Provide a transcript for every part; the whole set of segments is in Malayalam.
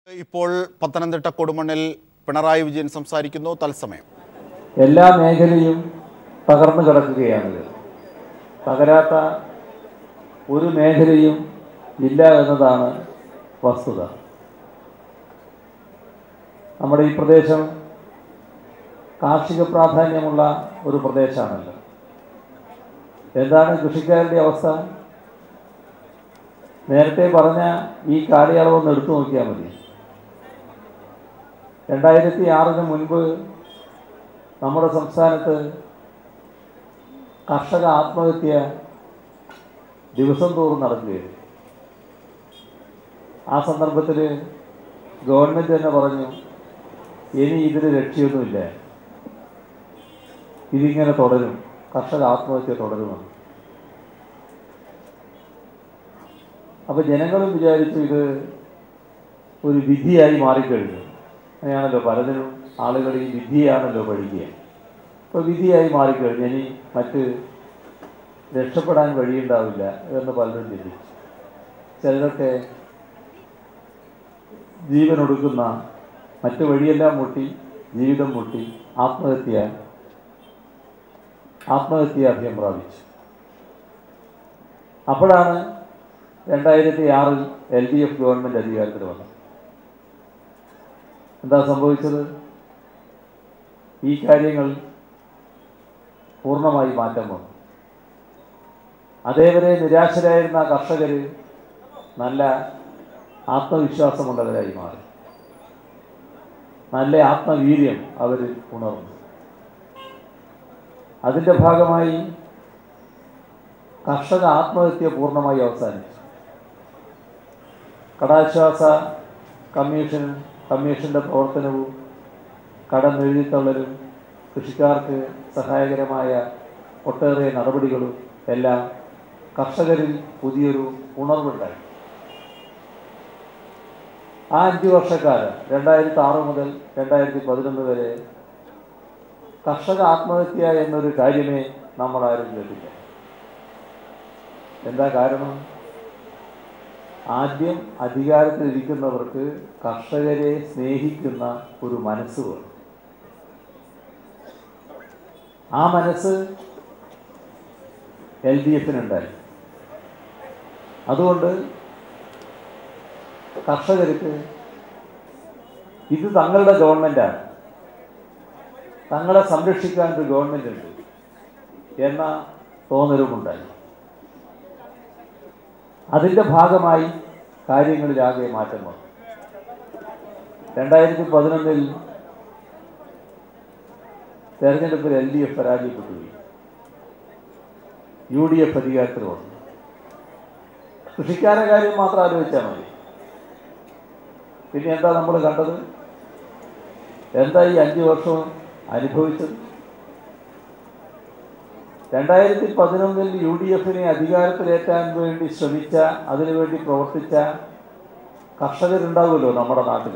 ഇപ്പോൾ പത്തനംതിട്ട കൊടുമണ്ണിൽ പിണറായി വിജയൻ സംസാരിക്കുന്നു തത്സമയം എല്ലാ മേഖലയും തകർന്നു കിടക്കുകയാണിത് തകരാത്ത ഒരു മേഖലയും ഇല്ല എന്നതാണ് വസ്തുത നമ്മുടെ ഈ പ്രദേശം കാർഷിക പ്രാധാന്യമുള്ള ഒരു പ്രദേശമാണല്ലോ എന്താണ് കൃഷിക്കാരുടെ അവസ്ഥ നേരത്തെ പറഞ്ഞ ഈ കാലയളവൊന്ന് എടുത്തു നോക്കിയാൽ മതി രണ്ടായിരത്തി ആറിന് മുൻപ് നമ്മുടെ സംസ്ഥാനത്ത് കർഷക ആത്മഹത്യ ദിവസം തോറും നടക്കുകയായിരുന്നു ആ സന്ദർഭത്തിൽ ഗവൺമെൻറ് തന്നെ പറഞ്ഞു ഇനി ഇതിന് രക്ഷയൊന്നുമില്ല ഇതിങ്ങനെ തുടരും കർഷക ആത്മഹത്യ തുടരുമെന്ന് അപ്പോൾ ജനങ്ങളും വിചാരിച്ചു ഇത് ഒരു വിധിയായി മാറിക്കഴിഞ്ഞു അങ്ങനെയാണല്ലോ പലതിനും ആളുകൾ ഈ വിധിയാണല്ലോ പഠിക്കുക അപ്പോൾ വിധിയായി മാറിക്കഴിഞ്ഞു ഇനി മറ്റ് രക്ഷപ്പെടാൻ വഴിയുണ്ടാവില്ല എന്ന് പലരും ചിന്തിച്ചു ചിലരൊക്കെ ജീവനൊടുക്കുന്ന മറ്റു വഴിയെല്ലാം മുട്ടി ജീവിതം മുട്ടി ആത്മഹത്യ ആത്മഹത്യാഭ്യം പ്രാപിച്ചു അപ്പോഴാണ് രണ്ടായിരത്തി ആറിൽ എൽ ഡി എഫ് ഗവൺമെൻറ് അധികാരത്തിൽ വന്നത് എന്താ സംഭവിച്ചത് ഈ കാര്യങ്ങൾ പൂർണ്ണമായി മാറ്റം വന്നു അതേവരെ നിരാശരായിരുന്ന കർഷകർ നല്ല ആത്മവിശ്വാസമുള്ളവരായി മാറി നല്ല ആത്മവീര്യം അവർ ഉണർന്നു അതിൻ്റെ ഭാഗമായി കർഷക ആത്മഹത്യ പൂർണ്ണമായി അവസാനിച്ചു കടാശ്വാസ കമ്മീഷൻ കമ്മീഷൻ്റെ പ്രവർത്തനവും കടം എഴുതിത്തള്ളലും കൃഷിക്കാർക്ക് സഹായകരമായ ഒട്ടേറെ നടപടികളും എല്ലാം കർഷകരിൽ പുതിയൊരു ഉണർവുണ്ടായി ആ അഞ്ച് വർഷക്കാലം രണ്ടായിരത്തി ആറ് മുതൽ രണ്ടായിരത്തി പതിനൊന്ന് വരെ കർഷക ആത്മഹത്യ എന്നൊരു കാര്യമേ നമ്മൾ ആരും കേട്ടില്ല എന്താ കാരണം ആദ്യം അധികാരത്തിലിരിക്കുന്നവർക്ക് കർഷകരെ സ്നേഹിക്കുന്ന ഒരു മനസ്സ് വേണം ആ മനസ്സ് എൽ ഡി എഫിനുണ്ടായി അതുകൊണ്ട് കർഷകർക്ക് ഇത് തങ്ങളുടെ ഗവൺമെൻറ്റാണ് തങ്ങളെ സംരക്ഷിക്കാൻ ഒരു ഗവൺമെൻറ് ഉണ്ട് എന്ന തോന്നലുമുണ്ടായി അതിൻ്റെ ഭാഗമായി കാര്യങ്ങളിലാകെ മാറ്റം വന്നു രണ്ടായിരത്തി പതിനൊന്നിൽ തെരഞ്ഞെടുപ്പിൽ എൽ ഡി എഫ് പരാജയപ്പെട്ടുപോയി യു ഡി എഫ് അധികാരത്തിൽ വന്നു കൃഷിക്കാരെ കാര്യം മാത്രം ആലോചിച്ചാൽ മതി പിന്നെ എന്താ നമ്മൾ കണ്ടത് എന്താ ഈ അഞ്ച് വർഷവും അനുഭവിച്ചത് രണ്ടായിരത്തി പതിനൊന്നിൽ യു ഡി എഫിനെ അധികാരത്തിലേറ്റാൻ വേണ്ടി ശ്രമിച്ച അതിനുവേണ്ടി പ്രവർത്തിച്ച കർഷകരുണ്ടാവുമല്ലോ നമ്മുടെ നാട്ടിൽ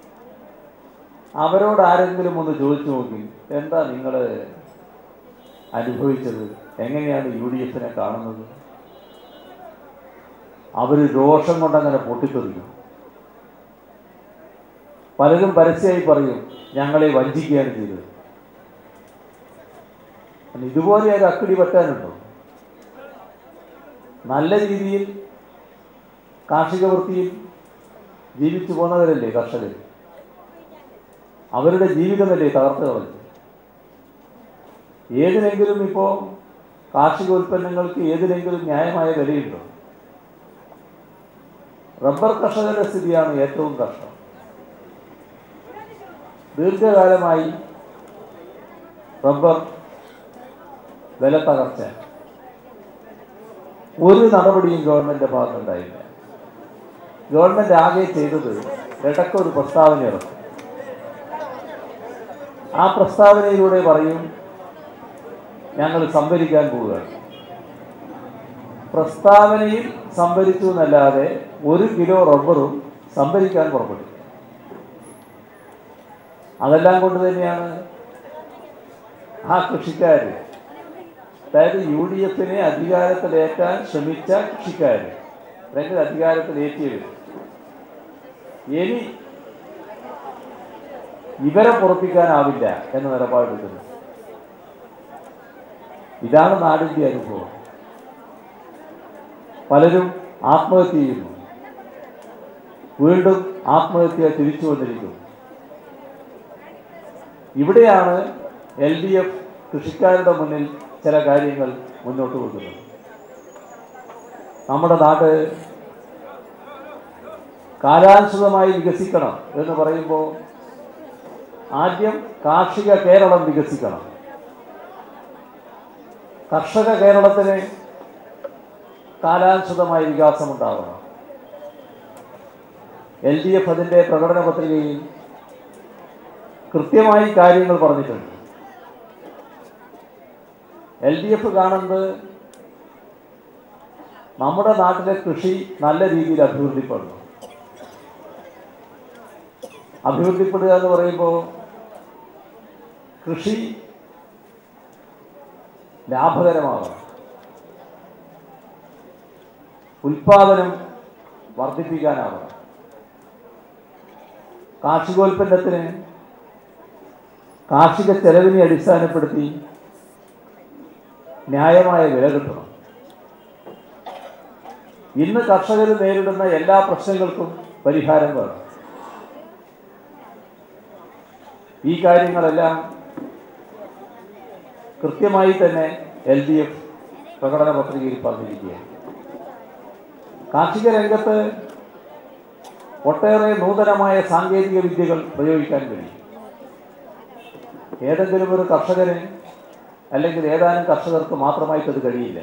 അവരോട് ആരെങ്കിലും ഒന്ന് ചോദിച്ചു നോക്കി എന്താ നിങ്ങൾ അനുഭവിച്ചത് എങ്ങനെയാണ് യു ഡി എഫിനെ കാണുന്നത് അവർ രോഷം കൊണ്ടങ്ങനെ പൊട്ടിത്തെറിക്കും പലരും പരസ്യമായി പറയും ഞങ്ങളെ വഞ്ചിക്കുകയാണ് ചെയ്തത് അല്ല, ഇതുപോലെ ഒരു അക്കിടി പറ്റാനുണ്ടോ നല്ല രീതിയിൽ കാർഷിക വൃത്തിയിൽ ജീവിച്ചു പോന്നവരല്ലേ കർഷകർ അവരുടെ ജീവിതമല്ലേ തകർത്ത് കളഞ്ഞു ഏതിനെങ്കിലും ഇപ്പോൾ കാർഷിക ഉൽപ്പന്നങ്ങൾക്ക് ഏതിനെങ്കിലും ന്യായമായ വിലയുണ്ടോ റബ്ബർ കർഷകരുടെ സ്ഥിതിയാണ് ഏറ്റവും കഷ്ടം ദീർഘകാലമായി റബ്ബർ വില തകർച്ച ഒരു നടപടിയും ഗവൺമെന്റ് ഭാഗത്തുണ്ടായില്ല ഗവൺമെന്റ് ആകെ ചെയ്തത് ഇടയ്ക്ക് ഒരു പ്രസ്താവന ഇറക്കും ആ പ്രസ്താവനയിലൂടെ പറയും ഞങ്ങൾ സംഭരിക്കാൻ പോവുകയാണ് പ്രസ്താവനയിൽ സംഭരിച്ചു എന്നല്ലാതെ ഒരു കിലോ റബ്ബറും സംഭരിക്കാൻ പുറപ്പെട്ടു അതെല്ലാം കൊണ്ട് തന്നെയാണ് ആ കൃഷിക്കാർ അതായത് യു ഡി എഫിനെ അധികാരത്തിലേറ്റാൻ ശ്രമിച്ച കൃഷിക്കാർ അല്ലെങ്കിൽ അധികാരത്തിലേറ്റിയവർ ഇനി ഇവരെ പുറപ്പിക്കാനാവില്ല എന്ന നിലപാടെടുക്കുന്നു ഇതാണ് നാടിൻ്റെ അനുഭവം പലരും ആത്മഹത്യ ചെയ്യുന്നു വീണ്ടും ആത്മഹത്യ തിരിച്ചു വന്നിരിക്കുന്നു ഇവിടെയാണ് എൽ ഡി എഫ് കൃഷിക്കാരുടെ മുന്നിൽ ചില കാര്യങ്ങൾ മുന്നോട്ട് വെക്കുന്നത് നമ്മുടെ നാട് കാലാനുസൃതമായി വികസിക്കണം എന്ന് പറയുമ്പോൾ ആദ്യം കാർഷിക കേരളം വികസിക്കണം കർഷക കേരളത്തിന് കാലാനുസൃതമായ വികാസമുണ്ടാവണം എൽ ഡി എഫ് അതിൻ്റെ പ്രകടന പത്രികയിൽ കൃത്യമായി കാര്യങ്ങൾ പറഞ്ഞിട്ടുണ്ട് എൽ ഡി എഫ് കാണുന്നത് നമ്മുടെ നാട്ടിലെ കൃഷി നല്ല രീതിയിൽ അഭിവൃദ്ധിപ്പെടുന്നു അഭിവൃദ്ധിപ്പെടുക എന്ന് പറയുമ്പോൾ കൃഷി ലാഭകരമാകണം ഉൽപാദനം വർദ്ധിപ്പിക്കാനാവണം കാർഷികോൽപ്പന്നത്തിന് കാർഷിക ചെലവിനെ അടിസ്ഥാനപ്പെടുത്തി ന്യായമായ വില കിട്ടണം ഇന്ന് കർഷകർ നേരിടുന്ന എല്ലാ പ്രശ്നങ്ങൾക്കും പരിഹാരം വേണം ഈ കാര്യങ്ങളെല്ലാം കൃത്യമായി തന്നെ എൽ ഡി എഫ് പ്രകടന പത്രികയിൽ പറഞ്ഞിരിക്കുകയാണ് കാർഷിക രംഗത്ത് ഒട്ടേറെ നൂതനമായ സാങ്കേതിക വിദ്യകൾ പ്രയോഗിക്കാൻ കഴിയും ഏതെങ്കിലും ഒരു കർഷകന് അല്ലെങ്കിൽ ഏതാനും കർഷകർക്ക് മാത്രമായിട്ട് അത് കഴിയില്ല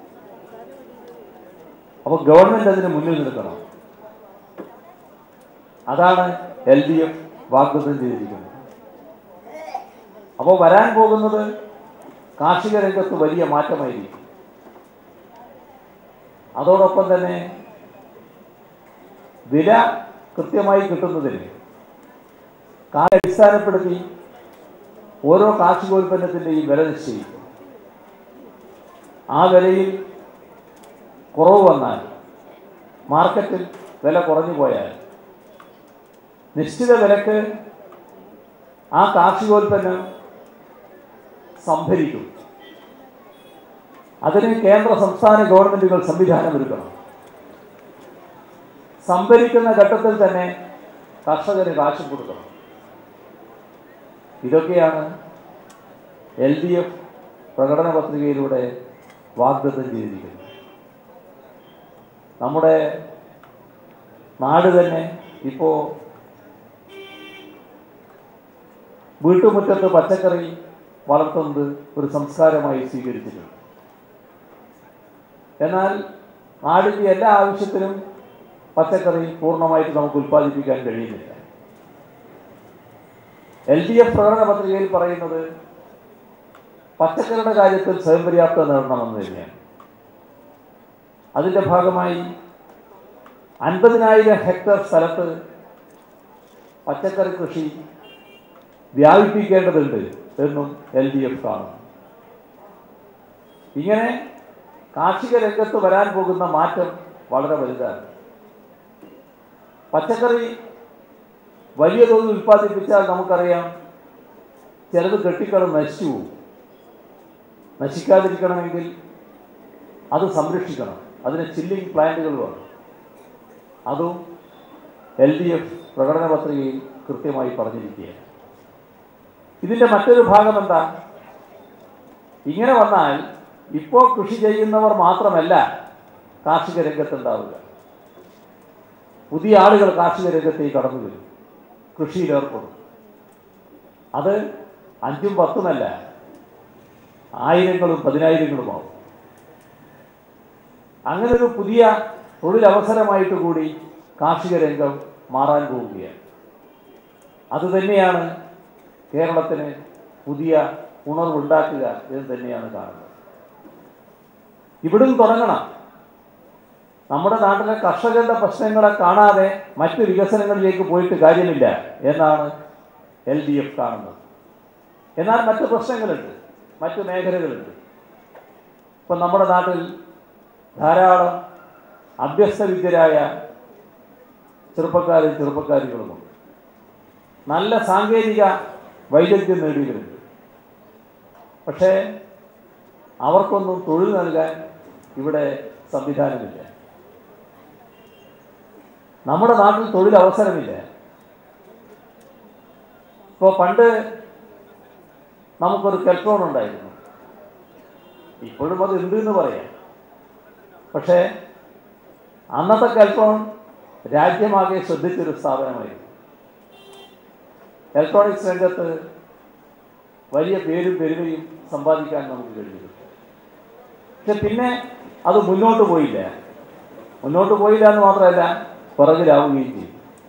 അപ്പോൾ ഗവൺമെന്റ് അതിന് മുന്നിൽ നിൽക്കണം അതാണ് എൽ ഡി എഫ് വാഗ്ദത്തം ചെയ്തിരിക്കുന്നത് അപ്പോൾ വരാൻ പോകുന്നത് കാർഷിക രംഗത്ത് വലിയ മാറ്റമായിരിക്കും അതോടൊപ്പം തന്നെ വില കൃത്യമായി കിട്ടുന്നതിന് കാല അടിസ്ഥാനപ്പെടുത്തി ഓരോ കാർഷികോൽപ്പന്നത്തിൻ്റെയും വില നിശ്ചയിക്കും ആ വിലയിൽ കുറവ് വന്നാൽ മാർക്കറ്റിൽ വില കുറഞ്ഞു പോയാൽ നിശ്ചിത വിലക്ക് ആ കാർഷികോൽപ്പന്നം സംഭരിക്കും അതിന് കേന്ദ്ര സംസ്ഥാന ഗവൺമെന്റുകൾ സംവിധാനമൊരുക്കണം സംഭരിക്കുന്ന ഘട്ടത്തിൽ തന്നെ കർഷകന് കാശ് കൊടുക്കണം ഇതൊക്കെയാണ് എൽ ഡി എഫ് പ്രകടന പത്രികയിലൂടെ വാഗ്ദത്തം ചെയ്തിരിക്കുന്നത് നമ്മുടെ നാട് തന്നെ ഇപ്പോൾ വീട്ടുമുറ്റത്ത് പച്ചക്കറി വളർത്തുന്നത് ഒരു സംസ്കാരമായി സ്വീകരിച്ചിട്ടുണ്ട് എന്നാൽ നാടിൻ്റെ എല്ലാ ആവശ്യത്തിനും പച്ചക്കറി പൂർണ്ണമായിട്ട് നമുക്ക് ഉൽപ്പാദിപ്പിക്കാൻ കഴിയുന്നില്ല എൽ ഡി എഫ് പ്രകടന പത്രികയിൽ പറയുന്നത് പച്ചക്കറിയുടെ കാര്യത്തിൽ സ്വയം പര്യാപ്തത നേടണമെന്ന് തന്നെയാണ് അതിൻ്റെ ഭാഗമായി അൻപതിനായിരം ഹെക്ടർ സ്ഥലത്ത് പച്ചക്കറി കൃഷി വ്യാപിപ്പിക്കേണ്ടതുണ്ട് എന്നും എൽ ഡി എഫ് കാണുന്നു ഇങ്ങനെ കാർഷിക രംഗത്ത് വരാൻ പോകുന്ന മാറ്റം വളരെ വലുതാണ് പച്ചക്കറി വലിയ തോതിൽ ഉൽപ്പാദിപ്പിച്ചാൽ നമുക്കറിയാം ചിലത് കെട്ടിക്കള് നശിച്ചു പോകും നശിക്കാതിരിക്കണമെങ്കിൽ അത് സംരക്ഷിക്കണം അതിന് ചില്ലിംഗ് പ്ലാന്റുകൾ വേണം അതും എൽ ഡി എഫ് പ്രകടന പത്രികയിൽ കൃത്യമായി പറഞ്ഞിരിക്കുകയാണ് ഇതിൻ്റെ മറ്റൊരു ഭാഗം എന്താ ഇങ്ങനെ വന്നാൽ ഇപ്പോൾ കൃഷി ചെയ്യുന്നവർ മാത്രമല്ല കാർഷിക രംഗത്തുണ്ടാവുക പുതിയ ആളുകൾ കാർഷിക രംഗത്തേക്ക് കടന്നു വരും കൃഷിയിൽ ഏർപ്പെടും അത് അഞ്ചും പത്തുമല്ല ആയിരങ്ങളും പതിനായിരങ്ങളുമാവും അങ്ങനെ ഒരു പുതിയ തൊഴിലവസരമായിട്ട് കൂടി കാർഷിക രംഗം മാറാൻ പോവുകയാണ് അതുതന്നെയാണ് കേരളത്തിന് പുതിയ ഉണർവുണ്ടാക്കുക എന്ന് തന്നെയാണ് കാണുന്നത് ഇവിടും തുടങ്ങണം നമ്മുടെ നാട്ടിലെ കർഷകരുടെ പ്രശ്നങ്ങളെ കാണാതെ മറ്റ് വികസനങ്ങളിലേക്ക് പോയിട്ട് കാര്യമില്ല എന്നാണ് എൽ ഡി എഫ് കാണുന്നത് എന്നാൽ മറ്റ് പ്രശ്നങ്ങളുണ്ട് മറ്റ് മേഖലകളുണ്ട് ഇപ്പം നമ്മുടെ നാട്ടിൽ ധാരാളം അഭ്യസ്തവിദ്യരായ ചെറുപ്പക്കാരും ചെറുപ്പക്കാരികളുമുണ്ട് നല്ല സാങ്കേതിക വൈദഗ്ധ്യം നേടിയവരുണ്ട് പക്ഷേ അവർക്കൊന്നും തൊഴിൽ നൽകാൻ ഇവിടെ സംവിധാനമില്ല നമ്മുടെ നാട്ടിൽ തൊഴിലവസരമില്ല ഇപ്പോൾ പണ്ട് നമുക്കൊരു കെൽട്രോൺ ഉണ്ടായിരുന്നു ഇപ്പോഴും അത് ഉണ്ട് എന്ന് പറയാം പക്ഷേ അന്നത്തെ കെൽട്രോൺ രാജ്യമാകെ ശ്രദ്ധിച്ചൊരു സ്ഥാപനമായിരുന്നു ഇലക്ട്രോണിക്സ് രംഗത്ത് വലിയ പേരും പെരുമയും സമ്പാദിക്കാൻ നമുക്ക് കഴിഞ്ഞു പക്ഷെ പിന്നെ അത് മുന്നോട്ട് പോയില്ല മുന്നോട്ട് പോയില്ല എന്ന് മാത്രമല്ല പുറകിലാവുകയും ചെയ്തു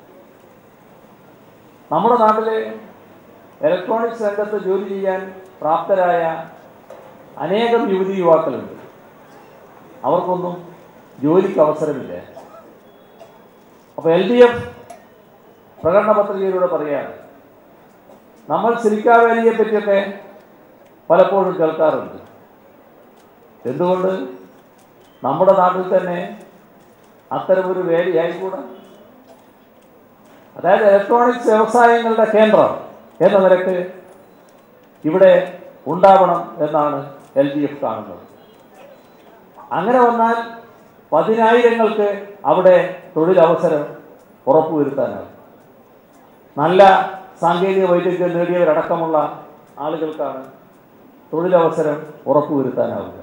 നമ്മുടെ നാട്ടിലെ ഇലക്ട്രോണിക്സ് രംഗത്ത് ജോലി ചെയ്യാൻ പ്രാപ്തരായ അനേകം യുവതി യുവാക്കളുണ്ട് അവർക്കൊന്നും ജോലിക്ക് അവസരമില്ല അപ്പോൾ എൽ ഡി എഫ് പ്രകടന പത്രികയിലൂടെ പറയുകയാണ് നമ്മൾ സിലിക്കൺ വാലിയെ പറ്റിയൊക്കെ പലപ്പോഴും കേൾക്കാറുണ്ട് എന്തുകൊണ്ട് നമ്മുടെ നാട്ടിൽ തന്നെ അത്തരമൊരു വേദിയായിക്കൂടാ അതായത് ഇലക്ട്രോണിക്സ് വ്യവസായങ്ങളുടെ കേന്ദ്രം എന്ന നിലക്ക് ഇവിടെ ഉണ്ടാവണം എന്നാണ് എൽ ഡി എഫ് കാണുന്നത് അങ്ങനെ വന്നാൽ പതിനായിരങ്ങൾക്ക് അവിടെ തൊഴിലവസരം ഉറപ്പുവരുത്താനാകും നല്ല സാങ്കേതിക വൈദഗ്ധ്യം നേടിയവരടക്കമുള്ള ആളുകൾക്കാണ് തൊഴിലവസരം ഉറപ്പുവരുത്താനാവുക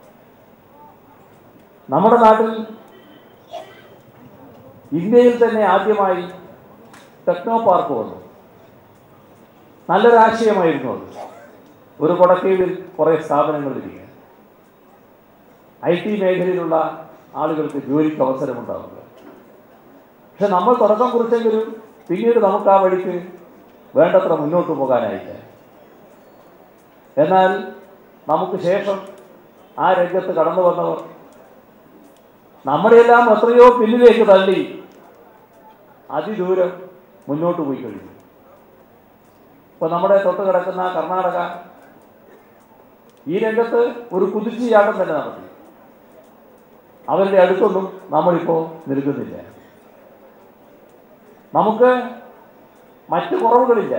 നമ്മുടെ നാട്ടിൽ ഇന്ത്യയിൽ തന്നെ ആദ്യമായി ടെക്നോ പാർക്ക് വന്നു നല്ലൊരാശയമായിരുന്നു അത് ഒരു കൊടക്കീഴിൽ കുറേ സ്ഥാപനങ്ങളിരിക്കുക ഐ ടി മേഖലയിലുള്ള ആളുകൾക്ക് ജോലിക്ക് അവസരമുണ്ടാവുക പക്ഷെ നമ്മൾ തുടക്കം കുറിച്ചെങ്കിലും പിന്നീട് നമുക്ക് ആ വഴിക്ക് വേണ്ടത്ര മുന്നോട്ട് പോകാനായില്ല എന്നാൽ നമുക്ക് ശേഷം ആ രംഗത്ത് കടന്നു വന്നവർ നമ്മുടെയെല്ലാം എത്രയോ പിന്നിലേക്ക് തള്ളി അതിദൂരം മുന്നോട്ട് പോയി കഴിഞ്ഞു ഇപ്പോൾ നമ്മുടെ തൊട്ട് കിടക്കുന്ന കർണാടക ഈ രംഗത്ത് ഒരു കുതിച്ചുചാട്ടം തന്നെ നടത്തി അവരുടെ അടുത്തൊന്നും നമ്മളിപ്പോൾ നിൽക്കുന്നില്ല നമുക്ക് മറ്റ് കുറവുകളില്ല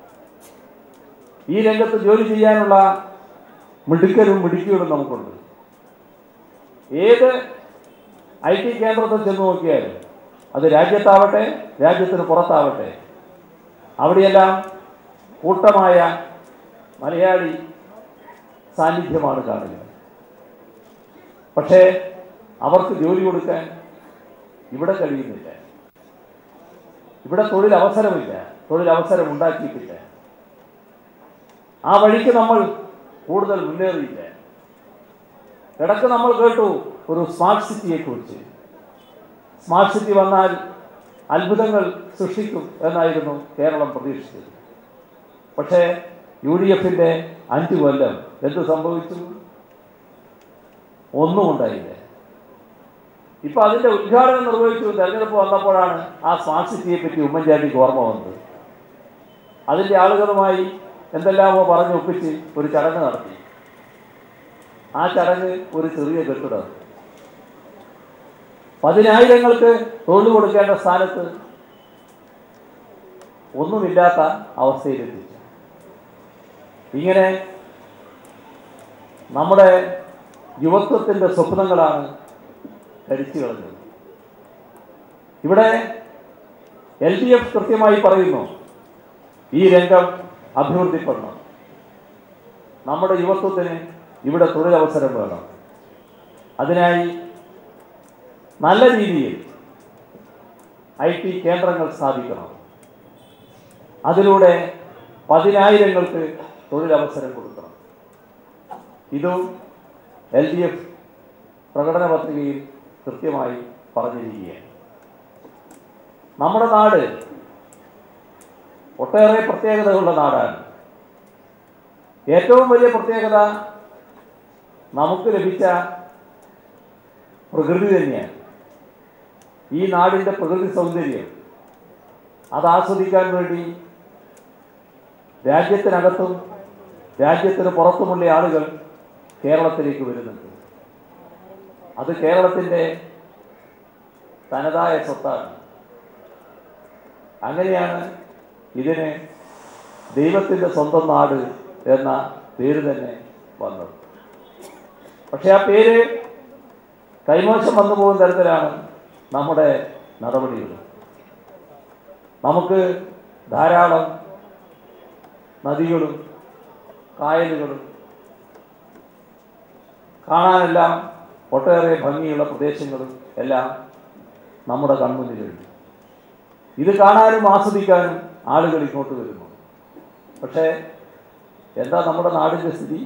ഈ രംഗത്ത് ജോലി ചെയ്യാനുള്ള മിടുക്കലും മിടുക്കികളും നമുക്കുണ്ട് ഏത് ഐ ടി കേന്ദ്രത്തിൽ ചെന്ന് നോക്കിയാലും അത് രാജ്യത്താവട്ടെ രാജ്യത്തിന് പുറത്താവട്ടെ അവിടെയെല്ലാം കൂട്ടമായ മലയാളി സാന്നിധ്യമാണ് കാണുക പക്ഷേ അവർക്ക് ജോലി കൊടുക്കാൻ ഇവിടെ കഴിയുന്നില്ല ഇവിടെ തൊഴിലവസരമില്ല തൊഴിലവസരം ഉണ്ടാക്കിയിട്ടില്ല ആ വഴിക്ക് നമ്മൾ കൂടുതൽ മുന്നേറിയില്ല ഇടയ്ക്ക് നമ്മൾ കേട്ടു ഒരു സ്മാർട്ട് സിറ്റിയെ കുറിച്ച് സ്മാർട്ട് സിറ്റി വന്നാൽ അത്ഭുതങ്ങൾ സൃഷ്ടിക്കും എന്നായിരുന്നു കേരളം പ്രതീക്ഷിച്ചത് പക്ഷേ യു ഡി എഫിൻ്റെ അഞ്ച് കൊല്ലം എന്ത് സംഭവിച്ചു ഒന്നും ഉണ്ടായില്ല ഇപ്പൊ അതിന്റെ ഉദ്ഘാടനം നിർവഹിച്ചു തെരഞ്ഞെടുപ്പ് വന്നപ്പോഴാണ് ആ സ്മാർട്ട് സിറ്റിയെ പറ്റി ഉമ്മൻചാണ്ടിക്ക് ഓർമ്മ വന്നത് അതിന്റെ ആളുകളുമായി എന്തെല്ലാമോ പറഞ്ഞ് ഒപ്പിച്ച് ഒരു ചടങ്ങ് നടത്തി ആ ചടങ്ങ് ഒരു ചെറിയ കെട്ടിടം പതിനായിരങ്ങൾക്ക് തൊഴിൽ കൊടുക്കേണ്ട സ്ഥാനത്ത് ഒന്നുമില്ലാത്ത അവസ്ഥയിലെത്തിച്ചു ഇങ്ങനെ നമ്മുടെ യുവത്വത്തിൻ്റെ സ്വപ്നങ്ങളാണ് കരിച്ചു കളഞ്ഞത് ഇവിടെ എൽ ഡി എഫ് കൃത്യമായി പറയുന്നു ഈ രംഗം അഭിവൃദ്ധിപ്പെടണം നമ്മുടെ യുവത്വത്തിന് ഇവിടെ തൊഴിലവസരം വേണം അതിനായി നല്ല രീതിയിൽ ഐ ടി കേന്ദ്രങ്ങൾ സ്ഥാപിക്കണം അതിലൂടെ പതിനായിരങ്ങൾക്ക് തൊഴിലവസരം കൊടുക്കണം ഇതും എൽ ഡി എഫ് പ്രകടന പത്രികയിൽ കൃത്യമായി പറഞ്ഞിരിക്കുകയാണ് നമ്മുടെ നാട് ഒട്ടേറെ പ്രത്യേകതകളുള്ള നാടാണ് ഏറ്റവും വലിയ പ്രത്യേകത നമുക്ക് ലഭിച്ച പ്രകൃതി തന്നെയാണ് ഈ നാടിൻ്റെ പ്രകൃതി സൗന്ദര്യം അത് ആസ്വദിക്കാൻ വേണ്ടി രാജ്യത്തിനകത്തും രാജ്യത്തിന് പുറത്തുമുള്ള ആളുകൾ കേരളത്തിലേക്ക് വരുന്നുണ്ട് അത് കേരളത്തിൻ്റെ തനതായ സ്വത്താണ് അങ്ങനെയാണ് ഇതിന് ദൈവത്തിൻ്റെ സ്വന്തം നാട് എന്ന പേര് തന്നെ വന്നത് പക്ഷേ ആ പേര് കൈമോശം വന്നു പോകുന്ന തരത്തിലാണ് നമ്മുടെ നടപടികൾ നമുക്ക് ധാരാളം നദികളും കായലുകളും കാണാനെല്ലാം ഒട്ടേറെ ഭംഗിയുള്ള പ്രദേശങ്ങളും എല്ലാം നമ്മുടെ കൺമുന്നിലുണ്ട് ഇത് കാണാനും ആസ്വദിക്കാനും ആളുകൾ ഇങ്ങോട്ട് വരുന്നു പക്ഷേ എന്താ നമ്മുടെ നാടിൻ്റെ സ്ഥിതി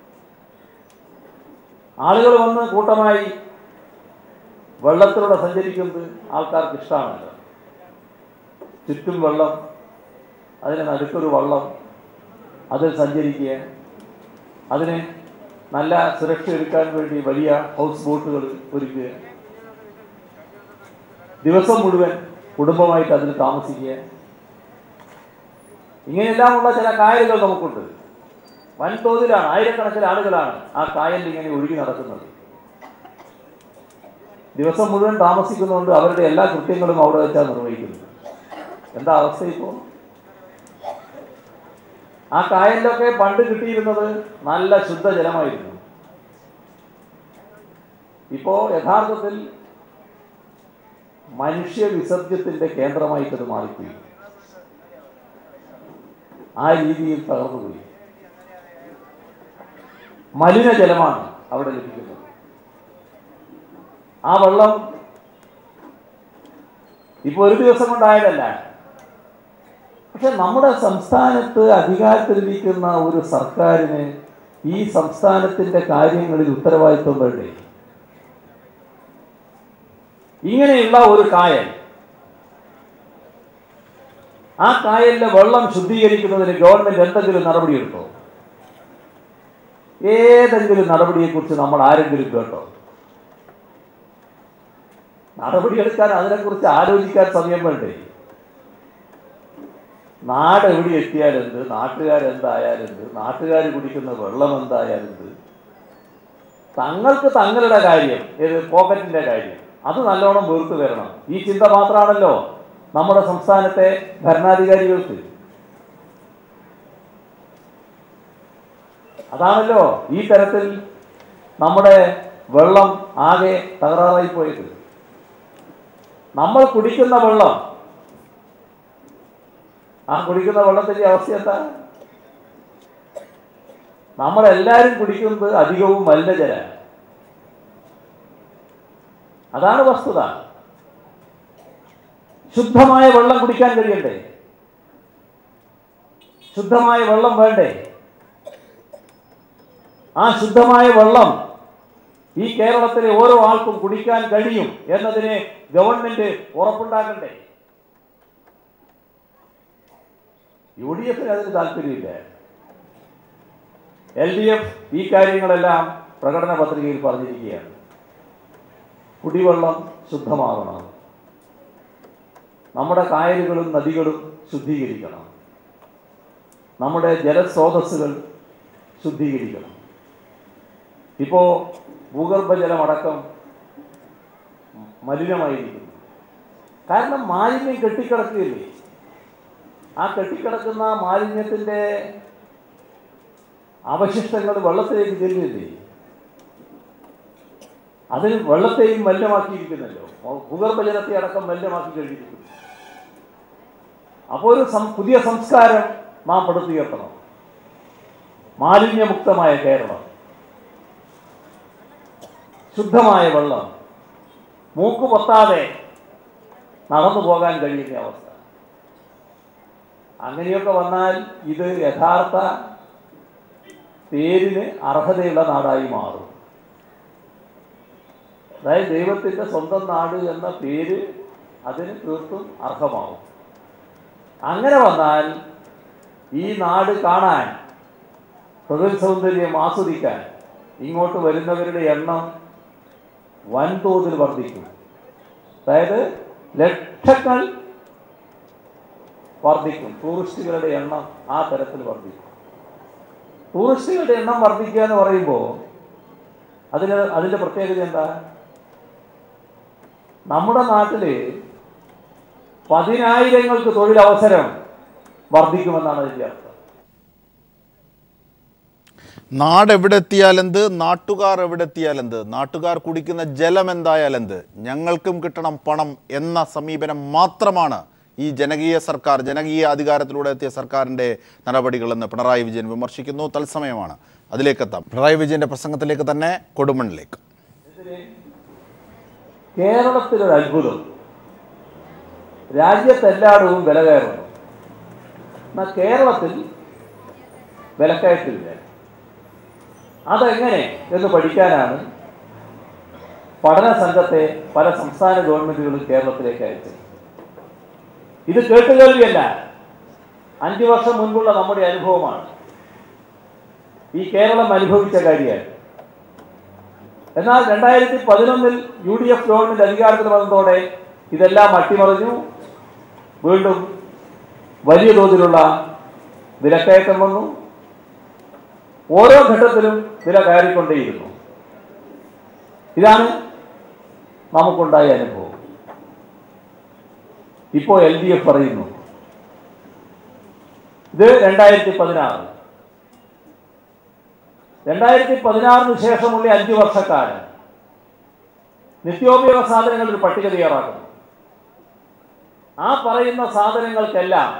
ആളുകൾ വന്ന് കൂട്ടമായി വെള്ളത്തിലൂടെ സഞ്ചരിക്കുന്നത് ആൾക്കാർക്ക് ഇഷ്ടമാണല്ലോ ചുറ്റും വെള്ളം അതിന് നടുക്കൊരു വള്ളം അതിൽ സഞ്ചരിക്കുക അതിന് നല്ല സുരക്ഷ ഒരുക്കാൻ വേണ്ടി വലിയ ഹൗസ് ബോട്ടുകൾ ഒരുക്കുക ദിവസം മുഴുവൻ കുടുംബമായിട്ട് അതിൽ താമസിക്കുക ഇങ്ങനെയെല്ലാമുള്ള ചില കായലുകൾ നമുക്കുണ്ട് വൻതോതിലാണ് ആയിരക്കണക്കിന് ആളുകളാണ് ആ കായലിൽ ഇങ്ങനെ ഒഴുകി നടക്കുന്നത് ദിവസം മുഴുവൻ താമസിക്കുന്നതുകൊണ്ട് അവരുടെ എല്ലാ കൃത്യങ്ങളും അവിടെ വെച്ചാണ് നിർവഹിക്കുന്നത് എന്താ അവസ്ഥ ഇപ്പോൾ ആ കായലിലൊക്കെ പണ്ട് കിട്ടിയിരുന്നത് നല്ല ശുദ്ധജലമായിരുന്നു ഇപ്പോ യഥാർത്ഥത്തിൽ മനുഷ്യ വിസർജ്യത്തിന്റെ കേന്ദ്രമായിട്ട് അത് മാറിപ്പോയി ആ രീതിയിൽ തകർന്നുപോയി മലിനജലമാണ് അവിടെ ലഭിക്കുന്നത് ആ വെള്ളം ഇപ്പൊ ഒരു ദിവസം കൊണ്ടായതല്ല പക്ഷെ നമ്മുടെ സംസ്ഥാനത്ത് അധികാരത്തിലിരിക്കുന്ന ഒരു സർക്കാരിന് ഈ സംസ്ഥാനത്തിന്റെ കാര്യങ്ങളിൽ ഉത്തരവാദിത്വം വേണ്ടേ ഇങ്ങനെയുള്ള ഒരു കായൽ ആ കായലിലെ വെള്ളം ശുദ്ധീകരിക്കുന്നതിന് ഗവൺമെന്റ് എന്തെങ്കിലും നടപടിയെടുത്തോ ഏതെങ്കിലും നടപടിയെക്കുറിച്ച് നമ്മൾ ആരെങ്കിലും കേട്ടോ നടപടിയെടുക്കാൻ അതിനെക്കുറിച്ച് ആലോചിക്കാൻ സമയം വേണ്ടേ നാട് എവിടെ എത്തിയാലെന്ത് നാട്ടുകാരെന്തായാലെന്ത് നാട്ടുകാർ കുടിക്കുന്ന വെള്ളം എന്തായാലെന്ത് തങ്ങൾക്ക് തങ്ങളുടെ കാര്യം ഏത് പോക്കറ്റിന്റെ കാര്യം അത് നല്ലോണം വീർത്തു വരണം ഈ ചിന്ത മാത്രമാണല്ലോ നമ്മുടെ സംസ്ഥാനത്തെ ഭരണാധികാരികൾക്ക് അതാണല്ലോ ഈ തരത്തിൽ നമ്മുടെ വെള്ളം ആകെ തകരാറായി പോയത് നമ്മൾ കുടിക്കുന്ന വെള്ളം ആ കുടിക്കുന്ന വെള്ളത്തിന്റെ അവസ്ഥ എന്താ നമ്മളെല്ലാവരും കുടിക്കുന്നത് അധികവും മലിനജല അതാണ് വസ്തുത ശുദ്ധമായ വെള്ളം കുടിക്കാൻ കഴിയണ്ടേ ശുദ്ധമായ വെള്ളം വേണ്ടേ ആ ശുദ്ധമായ വെള്ളം ഈ കേരളത്തിലെ ഓരോ ആൾക്കും കുടിക്കാൻ കഴിയും എന്നതിന് ഗവൺമെന്റ് ഉറപ്പുണ്ടാക്കണ്ടേ യു ഡി എഫിന് അതിന് താല്പര്യമില്ല എൽ ഡി എഫ് ഈ കാര്യങ്ങളെല്ലാം പ്രകടന പത്രികയിൽ പറഞ്ഞിരിക്കുകയാണ് കുടിവെള്ളം ശുദ്ധമാകണം നമ്മുടെ കായലുകളും നദികളും ശുദ്ധീകരിക്കണം നമ്മുടെ ജലസ്രോതസ്സുകൾ ശുദ്ധീകരിക്കണം ഇപ്പോൾ ഭൂഗർഭജലമടക്കം മലിനമായിരിക്കുന്നു കാരണം മാലിന്യം കെട്ടിക്കിടക്കുകയില്ലേ ആ കെട്ടിക്കിടക്കുന്ന മാലിന്യത്തിൻ്റെ അവശിഷ്ടങ്ങൾ വെള്ളത്തിലേക്ക് ചെല്ലുന്നില്ലേ അതിന് വെള്ളത്തെയും മലിനമാക്കിയിരിക്കുന്നല്ലോ ഭൂഗർഭജലത്തെ അടക്കം മലിനമാക്കി കഴിഞ്ഞിരിക്കുന്നു അപ്പോൾ ഒരു സം- പുതിയ സംസ്കാരം നാം പടുത്തുയർത്തണം മാലിന്യമുക്തമായ കേരളം ശുദ്ധമായ വെള്ളം മൂക്ക് പൊത്താതെ നടന്നു പോകാൻ കഴിയുന്ന അവസ്ഥ അങ്ങനെയൊക്കെ വന്നാൽ ഇത് യഥാർത്ഥ പേരിന് അർഹതയുള്ള നാടായി മാറും അതായത് ദൈവത്തിൻ്റെ സ്വന്തം നാട് എന്ന പേര് അതിന് തീർത്തും അർഹമാവും അങ്ങനെ വന്നാൽ ഈ നാട് കാണാൻ പ്രകൃതി സൗന്ദര്യം ആസ്വദിക്കാൻ ഇങ്ങോട്ട് വരുന്നവരുടെ എണ്ണം വൻതോതിൽ വർദ്ധിക്കും അതായത് ലക്ഷങ്ങൾ വർദ്ധിക്കും ടൂറിസ്റ്റുകളുടെ എണ്ണം ആ തരത്തിൽ വർദ്ധിക്കും ടൂറിസ്റ്റുകളുടെ എണ്ണം വർദ്ധിക്കുക എന്ന് പറയുമ്പോൾ അതിന് അതിൻ്റെ പ്രത്യേകത എന്താ നമ്മുടെ നാട്ടിൽ പതിനായിരങ്ങൾക്ക് തൊഴിലവസരം വർദ്ധിക്കുമെന്നാണ് അതിൻ്റെ അർത്ഥം നാട് എവിടെ എത്തിയാലെന്ത് നാട്ടുകാർ എവിടെ എത്തിയാലെന്ത് നാട്ടുകാർ കുടിക്കുന്ന ജലം എന്തായാലെന്ത് ഞങ്ങൾക്കും കിട്ടണം പണം എന്ന സമീപനം മാത്രമാണ് ഈ ജനകീയ സർക്കാർ ജനകീയ അധികാരത്തിലൂടെ എത്തിയ സർക്കാരിൻ്റെ നടപടികളെന്ന് പിണറായി വിജയൻ വിമർശിക്കുന്നു തത്സമയമാണ് അതിലേക്കെത്താം പിണറായി വിജയൻ്റെ പ്രസംഗത്തിലേക്ക് തന്നെ കൊടുമണ്ണിലേക്ക് കേരളത്തിലൊരു അത്ഭുതം രാജ്യത്തെല്ലായിടവും വില കയറുന്നു എന്നാൽ കേരളത്തിൽ വിലക്കയറ്റില്ല അതെങ്ങനെ എന്ന് പഠിക്കാനാണ് പഠന സംഘത്തെ പല സംസ്ഥാന ഗവൺമെന്റുകളും കേരളത്തിലേക്ക് അയച്ചത് ഇത് കേട്ടുകേൾവിയല്ല അഞ്ചു വർഷം മുൻപുള്ള നമ്മുടെ അനുഭവമാണ് ഈ കേരളം അനുഭവിച്ച കാര്യമാണ് എന്നാൽ രണ്ടായിരത്തി പതിനൊന്നിൽ യു ഡി എഫ് ഗവൺമെന്റ് അധികാരത്തിൽ വന്നതോടെ ഇതെല്ലാം അട്ടിമറിഞ്ഞു വീണ്ടും വലിയ തോതിലുള്ള വിലക്കയറ്റം വന്നു ഓരോ ഘട്ടത്തിലും വില കയറിക്കൊണ്ടേയിരുന്നു ഇതാണ് നമുക്കുണ്ടായ അനുഭവം ഇപ്പോൾ എൽ ഡി എഫ് പറയുന്നു ഇത് രണ്ടായിരത്തി പതിനാറ് രണ്ടായിരത്തി പതിനാറിന് ശേഷമുള്ള അഞ്ചു വർഷക്കാലം നിത്യോപയോഗ സാധനങ്ങൾ ഒരു പട്ടിക തയ്യാറാക്കുന്നു ആ പറയുന്ന സാധനങ്ങൾക്കെല്ലാം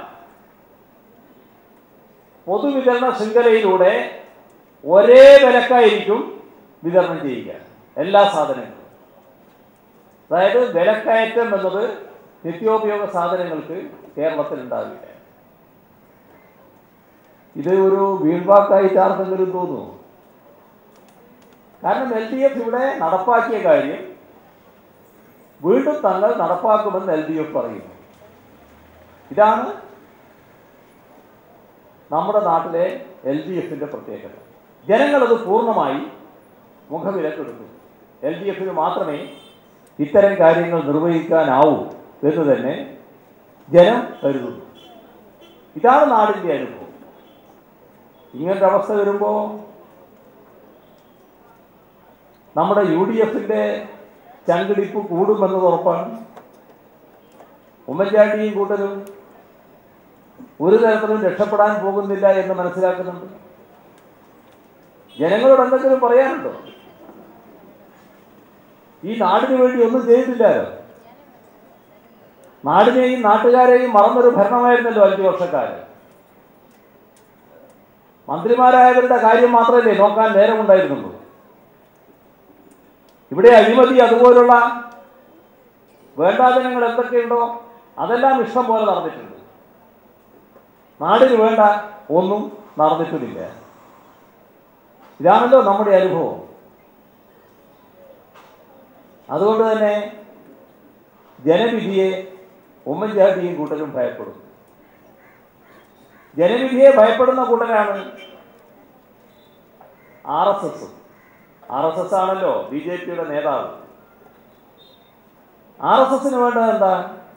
പൊതുവിതരണ ശൃംഖലയിലൂടെ ഒരേ വിലക്കായിരിക്കും വിതരണം ചെയ്യുക എല്ലാ സാധനങ്ങളും അതായത് വിലക്കയറ്റം എന്നത് നിത്യോപയോഗ സാധനങ്ങൾക്ക് കേരളത്തിൽ ഉണ്ടാവില്ല ഇത് ഒരു വീൺവാക്കായിട്ട് ആർക്കെങ്കിലും തോന്നുന്നു കാരണം എൽ ഡി എഫ് ഇവിടെ നടപ്പാക്കിയ കാര്യം വീണ്ടും തങ്ങൾ നടപ്പാക്കുമെന്ന് എൽ ഡി എഫ് പറയുന്നു ഇതാണ് നമ്മുടെ നാട്ടിലെ എൽ ഡി എഫിൻ്റെ പ്രത്യേകത ജനങ്ങളത് പൂർണ്ണമായി മുഖവിലക്കെടുത്തു എൽ ഡി എഫിന് മാത്രമേ ഇത്തരം കാര്യങ്ങൾ നിർവഹിക്കാനാവൂ എന്ന് തന്നെ ജനം കരുതുന്നു ഇതാണ് നാടിൻ്റെ അനുഭവം ഇങ്ങനൊരു അവസ്ഥ വരുമ്പോൾ നമ്മുടെ യു ഡി എഫിൻ്റെ ചങ്കിടിപ്പ് കൂടുമെന്നത് ഉറപ്പാണ് ഉമ്മൻചാണ്ടിയും കൂട്ടരും ഒരു തരത്തിലും രക്ഷപ്പെടാൻ പോകുന്നില്ല എന്ന് മനസ്സിലാക്കുന്നുണ്ട് ജനങ്ങളോട് എന്തെങ്കിലും പറയാനുണ്ടോ ഈ നാടിന് വേണ്ടി ഒന്നും ചെയ്തിട്ടില്ലല്ലോ നാടിനെയും നാട്ടുകാരെയും മറന്നൊരു ഭരണമായിരുന്നല്ലോ അഞ്ചു വർഷക്കാലം മന്ത്രിമാരായവരുടെ കാര്യം മാത്രമല്ലേ നോക്കാൻ നേരമുണ്ടായിരുന്നുള്ളൂ ഇവിടെ അഴിമതി അതുപോലുള്ള വേണ്ടാതനങ്ങൾ എന്തൊക്കെയുണ്ടോ അതെല്ലാം ഇഷ്ടം പോലെ നടന്നിട്ടുണ്ട് നാടിന് വേണ്ട ഒന്നും നടന്നിട്ടുമില്ല ഇതാണല്ലോ നമ്മുടെ അനുഭവം അതുകൊണ്ട് തന്നെ ജനവിധിയെ ഉമ്മൻചാണ്ടിയും കൂട്ടരും ഭയപ്പെടും ജനവിധിയെ ഭയപ്പെടുന്ന കൂട്ടരാണ് R S S R S S ആണല്ലോ ബി ജെ പിയുടെ നേതാവ് ആർ എസ് എസിന് വേണ്ടത് എന്താ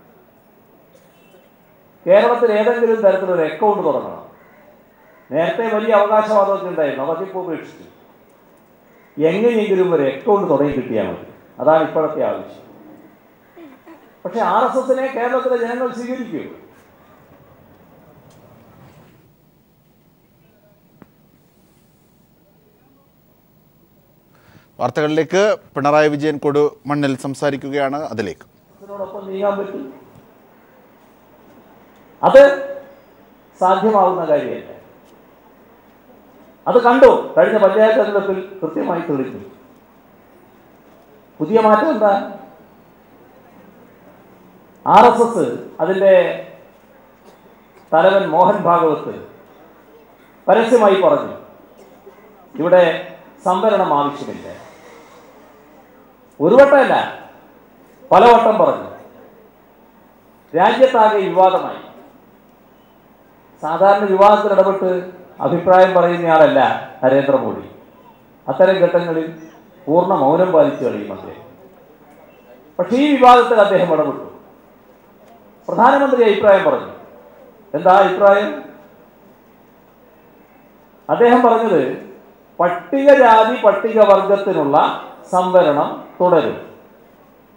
കേരളത്തിൽ ഏതെങ്കിലും തരത്തിലൊരു അക്കൗണ്ട് തുടങ്ങണം നേരത്തെ വലിയ അവകാശവാദമൊക്കെ ഉണ്ടായിരുന്നു അതൊക്കെ ഇപ്പോൾ ഉപേക്ഷിച്ചു എങ്ങനെയെങ്കിലും ഒരു അക്കൗണ്ട് തുടങ്ങി കിട്ടിയാൽ മതി അതാണ് ഇപ്പോഴത്തെ ആവശ്യം പക്ഷെ ആർ എസ് എസിനെ കേരളത്തിലെ ജനങ്ങൾ സ്വീകരിക്കൂ വാർത്തകളിലേക്ക് പിണറായി വിജയൻ കൊടുമണ്ണിൽ സംസാരിക്കുകയാണ് അതിലേക്ക് അതിനോടൊപ്പം നീങ്ങാൻ പറ്റും അത് സാധ്യമാവുന്ന കാര്യമല്ല അത് കണ്ടു കഴിഞ്ഞ പഞ്ചായത്ത് തെരഞ്ഞെടുപ്പിൽ കൃത്യമായി തെളിഞ്ഞു പുതിയ മാറ്റം എന്താ ആർ എസ് എസ് അതിൻ്റെ തലവൻ മോഹൻ ഭാഗവത്ത് പരസ്യമായി പറഞ്ഞു ഇവിടെ സംവരണം ആവശ്യമില്ല ഒരു വട്ടമല്ല പലവട്ടം പറഞ്ഞു രാജ്യത്താകെ വിവാദമായി സാധാരണ വിവാദത്തിൽ ഇടപെട്ട് അഭിപ്രായം പറയുന്നയാളല്ല നരേന്ദ്രമോദി അത്തരം ഘട്ടങ്ങളിൽ പൂർണ്ണ മൗനം പാലിച്ചു കഴിയും അദ്ദേഹം പക്ഷേ ഈ വിവാദത്തിൽ അദ്ദേഹം ഇടപെട്ടു പ്രധാനമന്ത്രി അഭിപ്രായം പറഞ്ഞു എന്താ അഭിപ്രായം അദ്ദേഹം പറഞ്ഞത് പട്ടികജാതി പട്ടികവർഗത്തിനുള്ള സംവരണം തുടരും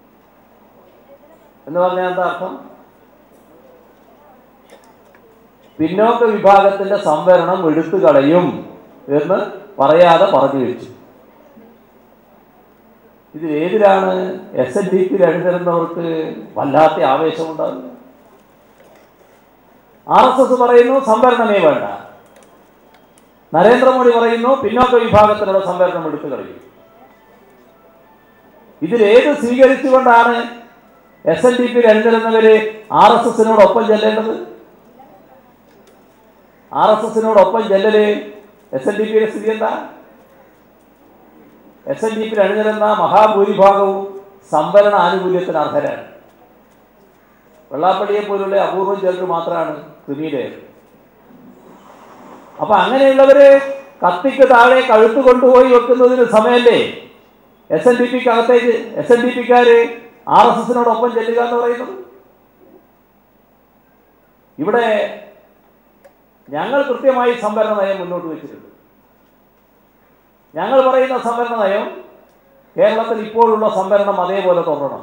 എന്ന് പറഞ്ഞാൽ എന്താ അർത്ഥം പിന്നോക്ക വിഭാഗത്തിന്റെ സംവരണം എടുത്തു കളയും എന്ന് പറയാതെ പറഞ്ഞു വെച്ചു ഇതിൽ ഏതിലാണ് എസ് എൻ ഡി പിയിൽ അണിനിരുന്നവർക്ക് വല്ലാത്ത ആവേശമുണ്ടാകും ആർ എസ് എസ് പറയുന്നു സംവരണമേ വേണ്ട നരേന്ദ്രമോദി പറയുന്നു പിന്നോക്ക വിഭാഗത്തിനുള്ള സംവരണം എടുത്തു കളയും ഇതിലേത് സ്വീകരിച്ചുകൊണ്ടാണ് എസ് എൻ ഡി പിയിൽ അണിനിരുന്നവര് ആർ എസ് എസിനോടൊപ്പം ചെല്ലേണ്ടത് ആർ എസ് എസിനോടൊപ്പം ചെല്ലല് എസ് എൻ ഡി പിയുടെ സ്ഥിതി എന്താ എസ് എൻ ഡി പിയിൽ അണിനിരുന്ന മഹാഭൂരിഭാഗവും സംവരണ ആനുകൂല്യത്തിന് അർഹരാണ് വെള്ളാപ്പള്ളിയെ പോലുള്ള അപൂർവം ചിലർ മാത്രമാണ് ക്രിമിയിലേത് അപ്പൊ അങ്ങനെയുള്ളവര് കത്തിക്ക് താഴെ കഴുത്ത് കൊണ്ടുപോയി വെക്കുന്നതിന് സമയല്ലേ എസ് എൻ ഡി പിക്ക് അകത്തേക്ക് എസ് എൻ ഡി പിക്കാര് ആർ എസ് എസിനോടൊപ്പം ചെല്ലുക എന്ന് പറയുന്നത് ഇവിടെ ഞങ്ങൾ കൃത്യമായി സംവരണ നയം മുന്നോട്ട് വെച്ചിട്ടുണ്ട് ഞങ്ങൾ പറയുന്ന സംവരണ നയം കേരളത്തിൽ ഇപ്പോഴുള്ള സംവരണം അതേപോലെ തുടരണം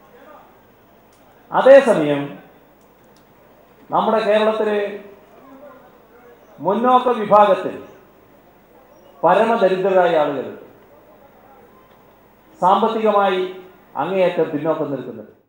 അതേസമയം നമ്മുടെ കേരളത്തിലെ മുന്നോക്ക വിഭാഗത്തിൽ പരമദരിദ്രരായ ആളുകൾ സാമ്പത്തികമായി അങ്ങേയറ്റം പിന്നോക്കം നിൽക്കുന്നുണ്ട്